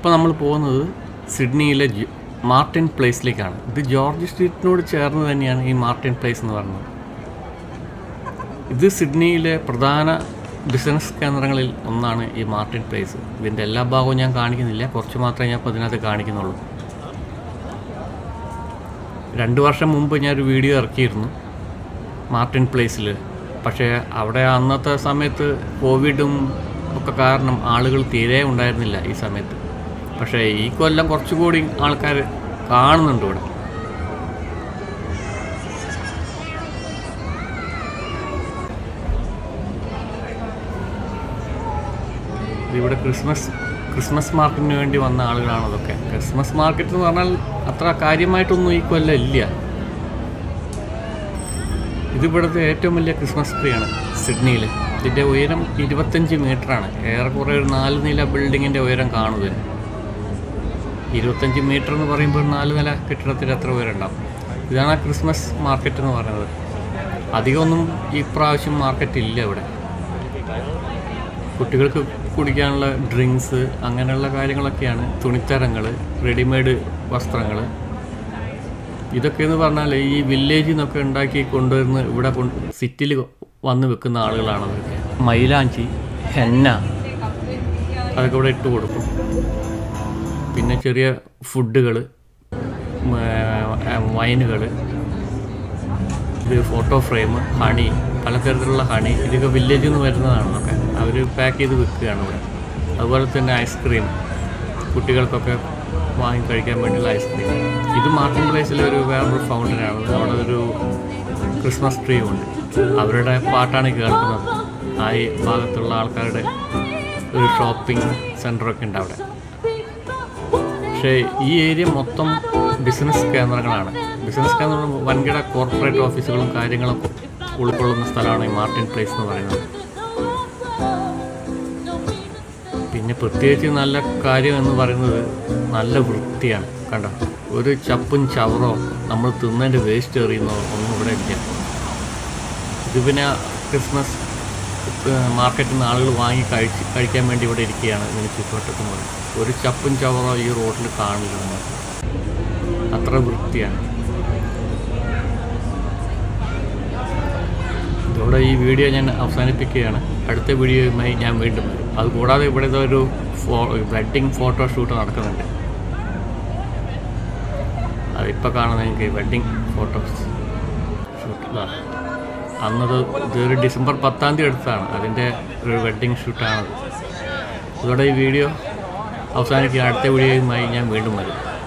ഇപ്പോൾ നമ്മൾ പോകുന്നത് സിഡ്നിയിലെ ജി- മാർട്ടിൻ പ്ലേസിലേക്കാണ് ഇത് ജോർജ് സ്ട്രീറ്റിനോട് ചേർന്ന് തന്നെയാണ് ഈ മാർട്ടിൻ പ്ലേസ് എന്ന് പറയുന്നത് ഇത് സിഡ്നിയിലെ പ്രധാന ബിസിനസ് കേന്ദ്രങ്ങളിൽ ഒന്നാണ് ഈ മാർട്ടിൻ പ്ലേസ് ഇതിൻ്റെ എല്ലാ ഭാഗവും ഞാൻ കാണിക്കുന്നില്ല കുറച്ച് മാത്രമേ ഞാൻ ഇപ്പോൾ ഇതിനകത്ത് കാണിക്കുന്നുള്ളൂ രണ്ട് വർഷം മുമ്പ് ഞാനൊരു വീഡിയോ ഇറക്കിയിരുന്നു മാർട്ടിൻ പ്ലേസിൽ പക്ഷേ അവിടെ അന്നത്തെ സമയത്ത് കോവിഡും ഒക്കെ കാരണം ആളുകൾ തീരെ ഉണ്ടായിരുന്നില്ല ഈ സമയത്ത് പക്ഷേ ഈ കൊല്ലം കുറച്ചുകൂടി ആൾക്കാർ കാണുന്നുണ്ട് ഇവിടെ ഇവിടെ ക്രിസ്മസ് ക്രിസ്മസ് മാർക്കറ്റിന് വേണ്ടി വന്ന ആളുകളാണ് അതൊക്കെ ക്രിസ്മസ് മാർക്കറ്റ് എന്ന് പറഞ്ഞാൽ അത്ര കാര്യമായിട്ടൊന്നും ഈ കൊല്ലം ഇല്ല ഇതിവിടുത്തെ ഏറ്റവും വലിയ ക്രിസ്മസ് ട്രീ ആണ് സിഡ്നിയിൽ ഇതിൻ്റെ ഉയരം ഇരുപത്തഞ്ച് മീറ്ററാണ് ഏറെക്കുറെ ഒരു നാല് നില ബിൽഡിങ്ങിൻ്റെ ഉയരം കാണുക ഇരുപത്തഞ്ച് മീറ്റർ എന്ന് പറയുമ്പോൾ ഒരു നാല് നില കെട്ടിടത്തിന് എത്ര ഉയരം ഉണ്ടാവും ഇതാണ് ആ ക്രിസ്മസ് മാർക്കറ്റ് എന്ന് പറയുന്നത് അധികമൊന്നും ഈ പ്രാവശ്യം മാർക്കറ്റ് ഇല്ല ഇവിടെ കുട്ടികൾക്ക് കുടിക്കാനുള്ള ഡ്രിങ്ക്സ് അങ്ങനെയുള്ള കാര്യങ്ങളൊക്കെയാണ് തുണിത്തരങ്ങൾ റെഡിമെയ്ഡ് വസ്ത്രങ്ങൾ ഇതൊക്കെ എന്ന് പറഞ്ഞാൽ ഈ വില്ലേജിൽ നിന്നൊക്കെ ഉണ്ടാക്കി കൊണ്ടുവരുന്ന ഇവിടെ കൊണ്ട് സിറ്റിയിൽ വന്ന് വെക്കുന്ന ആളുകളാണ് അതൊക്കെ മൈലാഞ്ചി ഹെന്ന അതൊക്കെ ഇവിടെ ഇട്ട് കൊടുക്കും പിന്നെ ചെറിയ ഫുഡുകൾ വൈനുകൾ ഇത് ഫോട്ടോ ഫ്രെയിം ഹണി പലതരത്തിലുള്ള ഹണി ഇതൊക്കെ വില്ലേജിൽ നിന്ന് വരുന്നതാണ് ഒക്കെ അവർ പാക്ക് ചെയ്ത് വെക്കുകയാണ് ഇവിടെ അതുപോലെ തന്നെ ഐസ്ക്രീം കുട്ടികൾക്കൊക്കെ വാങ്ങി കഴിക്കാൻ വേണ്ടിയുള്ള ഐസ്ക്രീം ഇത് മാർട്ടിൻ പ്ലേസിലെ ഒരു വേറൊരു ഫൗണ്ടനാണ് അവിടെ ഒരു ക്രിസ്മസ് ട്രീ ഉണ്ട് അവരുടെ പാട്ടാണ് കേൾക്കുന്നത് ആ ഈ ഭാഗത്തുള്ള ആൾക്കാരുടെ ഒരു ഷോപ്പിംഗ് സെൻ്ററൊക്കെ ഉണ്ട് അവിടെ പക്ഷേ ഈ ഏരിയ മൊത്തം ബിസിനസ് കേന്ദ്രങ്ങളാണ് ബിസിനസ് കേന്ദ്രങ്ങൾ വൻകിട കോർപ്പറേറ്റ് ഓഫീസുകളും കാര്യങ്ങളും ഉൾക്കൊള്ളുന്ന സ്ഥലമാണ് ഈ മാർട്ടിൻ പ്ലേസ് എന്ന് പറയുന്നത് പിന്നെ പ്രത്യേകിച്ച് നല്ല കാര്യം എന്ന് പറയുന്നത് നല്ല വൃത്തിയാണ് കണ്ടോ ഒരു ചപ്പും ചവറോ നമ്മൾ തിന്നതിൻ്റെ വേസ്റ്റ് എറിയുന്നോ ഒന്നും ഇവിടെ ഇല്ല ഇത് പിന്നെ ക്രിസ്മസ് മാർക്കറ്റിൽ നിന്ന് ആളുകൾ വാങ്ങി കഴിച്ച് കഴിക്കാൻ വേണ്ടി ഇവിടെ ഇരിക്കുകയാണ് ഇതിന് ചുറ്റുവട്ടത്ത് പറയും ഒരു ചപ്പും ചവറോ ഈ റോഡിൽ കാണില്ല നമുക്ക് അത്ര വൃത്തിയാണ് ഇതോടെ ഈ വീഡിയോ ഞാൻ അവസാനിപ്പിക്കുകയാണ് അടുത്ത വീഡിയോയുമായി ഞാൻ വീണ്ടും വരും അതുകൂടാതെ ഇവിടെ ഒരു ഫോ വെഡ്ഡിങ് ഫോട്ടോ ഷൂട്ട് നടക്കുന്നുണ്ട് അതിപ്പോൾ കാണുന്ന എനിക്ക് വെഡ്ഡിങ് ഫോട്ടോസ് ഷൂട്ട് ഇതാണ് അന്നത് ഇതൊരു ഡിസംബർ പത്താം തീയതി എടുത്തതാണ് അതിൻ്റെ ഒരു വെഡ്ഡിങ് ഷൂട്ടാണത് ഇതോടെ ഈ വീഡിയോ അവസാനിക്കുക അടുത്ത വീഡിയോയുമായി ഞാൻ വീണ്ടും വരും